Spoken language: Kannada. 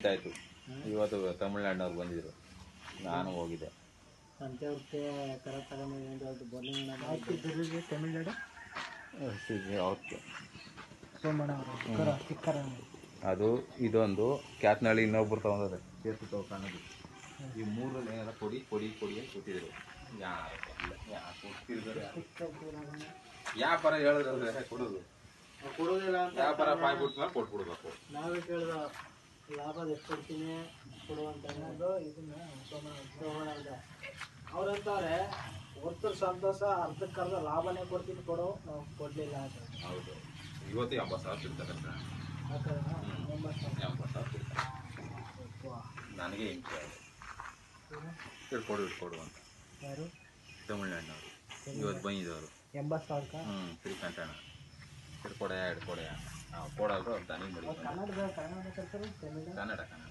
ಆಯ್ತು ಇವತ್ತು ತಮಿಳ್ನಾಡಿನವ್ರು ಬಂದಿದ್ರು ನಾನು ಹೋಗಿದ್ದೆ ಸಂತೆಯವ್ರಿಗೆ ಕರ ತಗೊಂಡು ಬರ್ಲಿಂಗ್ ತಮಿಳ್ನಾಡು ಅವತ್ತು ಸೋಮಣ್ಣ ಅವರು ಕರ ಚಿಕ್ಕರ ಅದು ಇದೊಂದು ಕ್ಯಾತ್ನಳ್ಳಿ ಇನ್ನೊಬ್ರು ತಗೊಂಡದೆ ಸೇತು ತಗೊಂಡು ಈ ಮೂರಲ್ಲಿ ಏನಾರ ಕೊಡಿ ಕೊಡಿ ಕೊಡಿ ಅಂತ ಕೊಟ್ಟಿದ್ರು ಯಾರು ಕೊಡ್ಲಿಲ್ಲ, ಯಾರು ಕೊಡ್ತಿರ್ತಾರೆ ಯಾರು? ವ್ಯಾಪಾರ ಹೇಳಿದ್ರೆ ಕೊಡೋದು ಕೊಡೋದಿಲ್ಲ ಅಂತ ವ್ಯಾಪಾರ ಬಾಯ್ ಬಿಟ್ಟ ಮೇಲೆ ಕೊಟ್ಬಿಡ್ಬೇಕು ನಾವೇ ಕೇಳ್ದ ಲಾಭದ ಎಷ್ಟು ಕೊಡ್ತೀನಿ ಕೊಡುವಂತ ಅನ್ನೋದು ಇದನ್ನ ಸೋಮಣ್ಣ ಅಂತ ಅವ್ರಂತಾರೆ ಹೊರ್ತರ್ ಸಂತೋಷ ಅರ್ಧಕ್ಕರ್ಧ ಲಾಭನೇ ಕೊಡ್ತೀನಿ ಕೊಡು ನಾವು ಕೊಡ್ಲಿಲ್ಲ ಅಂತ ಹೌದು ಇವತ್ತು ಎಂಬತ್ತು ಸಾವಿರ ಸಿಗ್ತಾರೆ ಸರ್ ಆ ಥರ ಒಂಬತ್ತು ಸಾವಿರ. ಎಂಬತ್ತು ಸಾವಿರ ಸಿಗ್ತಾರೆ ವಾ. ನನಗೆ ಹಿಂಸೆ ಅದು ಇಟ್ಕೊಡು ಇಟ್ಕೊಡು ಅಂತ ಯಾರು ತಮಿಳ್ನಾಡಿನವರು ಇವತ್ತು ಬಂದಿದ್ದವರು ಎಂಬತ್ತು ಸಾವಿರಕ್ಕ ಹ್ಞೂ ಶ್ರೀಕಂಠಣ ಹಿಡ್ಕೊಡೆಯ ಹಿಡ್ಕೊಡೆಯ ನಾವು ಕೊಡೋದು ಅವ್ರು ದನಿಗೆ ಮಡಿ ಕನ್ನಡದ ಕನ್ನಡ ಕಲ್ತರು ತಮಿಳ ಕನ್ನಡ ಕನ್ನಡ